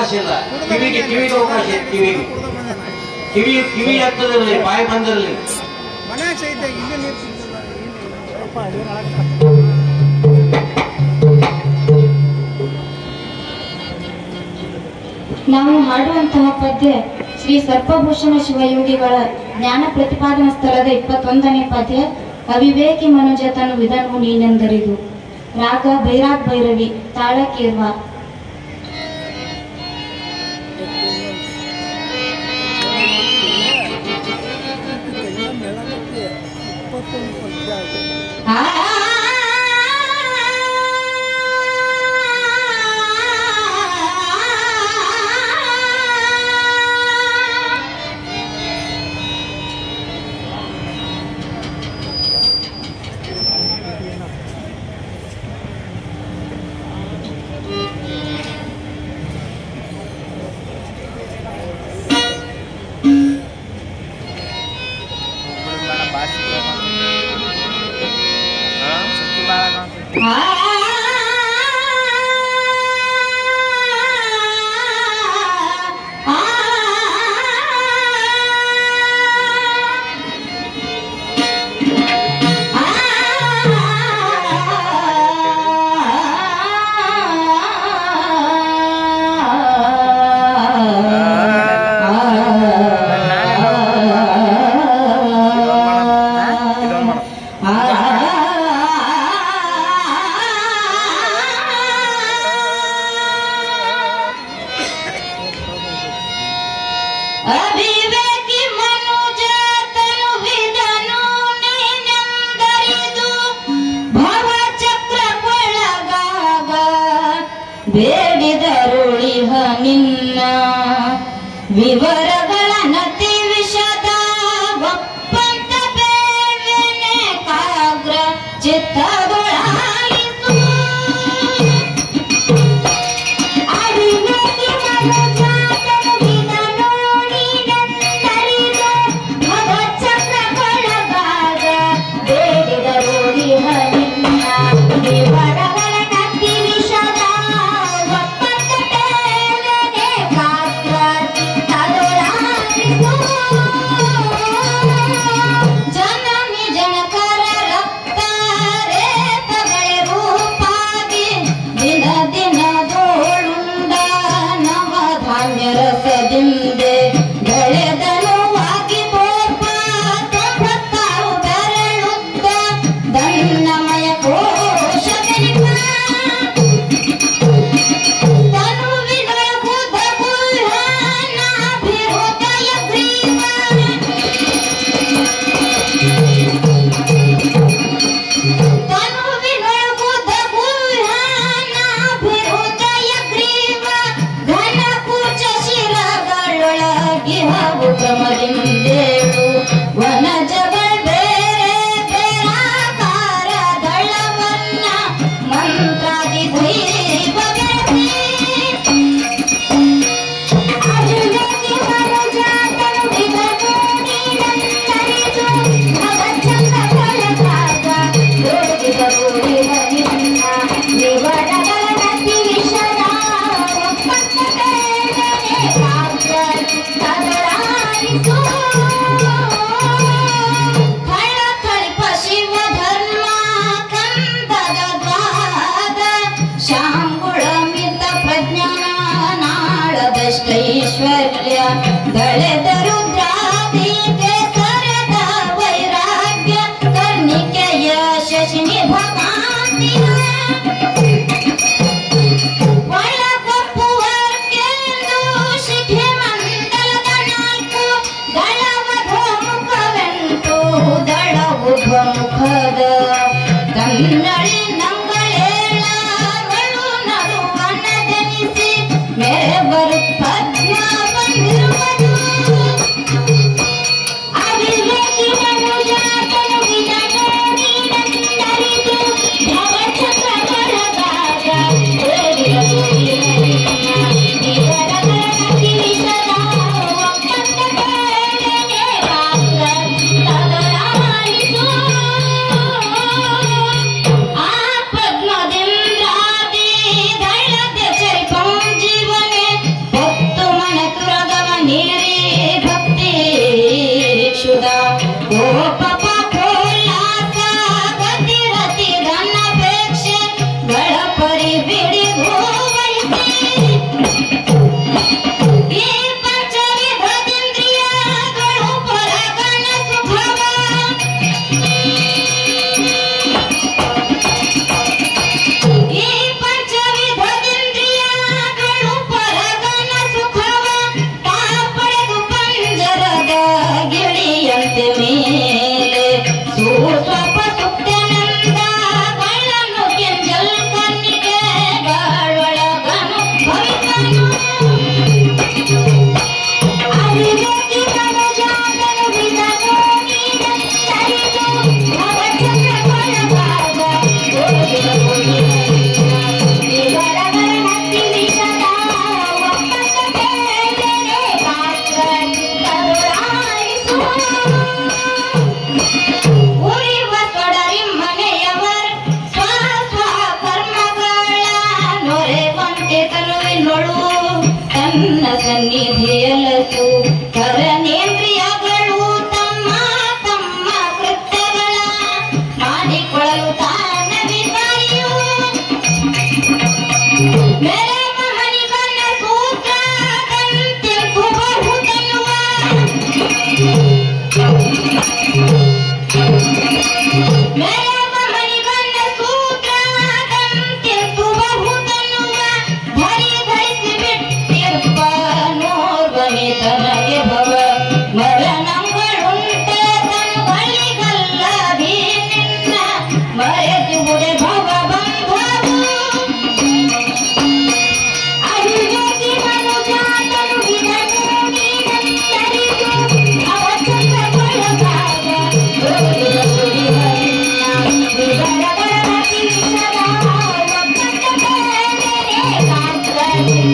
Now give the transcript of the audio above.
ಅವಕಾಶ ಇಲ್ಲ ಕಿವಿಗೆ ಕಿವಿಗೆ ಅವಕಾಶ ಇದೆ ಕಿವಿಗೆ ಕಿವಿ ಕಿವಿ ಹತ್ತದಿರಲಿ ಬಾಯಿ ಬಂದಿರಲಿ ಮನ್ಯಾಗ ಸಹಿತ ಇಲ್ಲೇ ನೀರು ಸಿಗ್ತದ ನಾವು ಹಾಡುವಂತಹ ಪದ್ಯ ಶ್ರೀ ಸರ್ಪಭೂಷಣ ಶಿವಯೋಗಿಗಳ ಜ್ಞಾನ ಪ್ರತಿಪಾದನಾ ಸ್ಥಳದ ಇಪ್ಪತ್ತೊಂದನೇ ಪದ್ಯ ಅವಿವೇಕಿ ಮನುಜತನು ವಿಧನು ನೀನೆಂದರಿದು ರಾಗ ಭೈರಾಗ್ ಭೈರವಿ ತಾಳ ಕೇರ್ವ ಇಪ್ಪತ್ತೊಂದು ಪದ್ಯ ಆಯ್ತು ಆ ಅವಿವೇಕಿ ಮನುಜತನು ವಿಧನು ನೀನೆಂದರಿದು ಭವಚಕ್ರಕ್ಕೊಳಗಾಗ ಬೇಡಿದರುಳಿಹ ನಿನ್ನ ವಿವರಗಳ ನತಿ ವಿಷದ ಒಪ್ಪಂತ ಬೇಡ್ವೆನೆ ಕಾಗ್ರ ಚಿತ್ತದೊಳಾಯಿತು ಅವಿವೇಕಿ ಮನುಜಾತನು ವಿಧನು ನೀನೆಂದರಿದು ಭವಚಕ್ರಕ್ಕೊಳಗಾಗ ಬೇಡಿದರುಳಿಹ ನಿನ್ನ ವಿವರಗಳ ನತಿ ವಿಷದ ಒಪ್ಪಂದ ಬೇಡ್ವೆನೆ ಕಾಗ್ರ ಚಿತ್ತದೊಳಾಯಿತು ಜನನಿ ಜನಕರ ರಕ್ತ ರೇತಗಳೇ ರೂಪಾಗಿ ದಿನ ದಿನದೋಳುಂಡ ನವ ಧಾನ್ಯ ರಸದಿಂದೆ ಬೆಳೆದನುವಾಗಿ ಗೋಪಾತ ಭಕ್ತರು ಬೆರಳುತ್ತ ದನ್ನಮಯ ಕೋಶ ತನುವಿನೊಳಗುದ ಗುಲ್ಹಾನಾಭಿಹೃದಯ ಗ್ರೀವ ತನುವಿನೊಳಗುದ ಗುಲ್ಹಾನಾಭಿಹೃದಯ ಗ್ರೀವ ಘನ ಕೂಚ ಶಿರಗಳೊಳಗಿಹವು ಕ್ರಮದಿಂದೇಳು ವನಜಗಳ ಬೇರೆ ಬೇರಾಕಾರ ದಳವನ್ನ ಮಂತ್ರಾದಿ ದೈವ ಬೆಳಗಿ ಅಭಿವ್ಯಕ್ತಿ ಮನುಜಾತನು ವಿಧನು ನೀನಂತರಿದು ಭವಚಕ್ರಕ್ಕೊಳಗಾಗ ಬೇಡಿದ ಗುರಿಹ ನಿನ್ನ ವಿವರಗಳ ನತಿ ವಿಷದ ಒಪ್ಪಂದ ಬೇಡನೆ ಕಾವ್ಯ ಚಿತ್ತದೊಳಾಯಿತು. ಹಳ ಕಲ್ಪ ಶಿವ ಧರ್ಮ ಕಂದದ ದ್ವಾದ ಶಾಂಗುಳ ಮಿತ ಪ್ರಜ್ಞಾನ ನಾಳದಷ್ಟೈಶ್ವರ್ಯ ದಳೆದ ರುದ್ರಾದಿ ಕೇಸರದ ವೈರಾಗ್ಯ ಕರ್ಣಿಕೆಯ ಶಶಿನಿ ಭಕಾಂತಿಯ ಒಳಗೊಪ್ಪುವರ್ಕೆಂದು ಶಿಖೆ ಮಂಡಲದ ನಾಲ್ಕು ದಳವಧೋಮುಖವೆಂಟು ದಳವುಧ್ವಮುಖದ ಕನ್ನಳಿ ನಂಗಳೇಳಗಳು ನಡುವನದನಿಸಿ ಮೆರಬರು ಪದ್ಮ ಬಂದಿರುವುದು ಅವಿವೇಕಿ ಮನುಜಾತನು ವಿಧನು ನೀನೆಂದರಿದು ಭವಚಕ್ರಗೊಳಗಾಗ ಬೇಡಿದ ಗುರಿಯ ವಿವರಗಳ ನತಿ ವಿಷದ ಒಪ್ಪಂದ ಬೇಡನೆ ಕಾಗ್ರ ತದರಾಯಿತು. ಆ ಪದ್ಮದಿಂದ್ರಾದಿ ದಳದ ಚರಿಪಂ ಜೀವನೆ ಕಿವಿ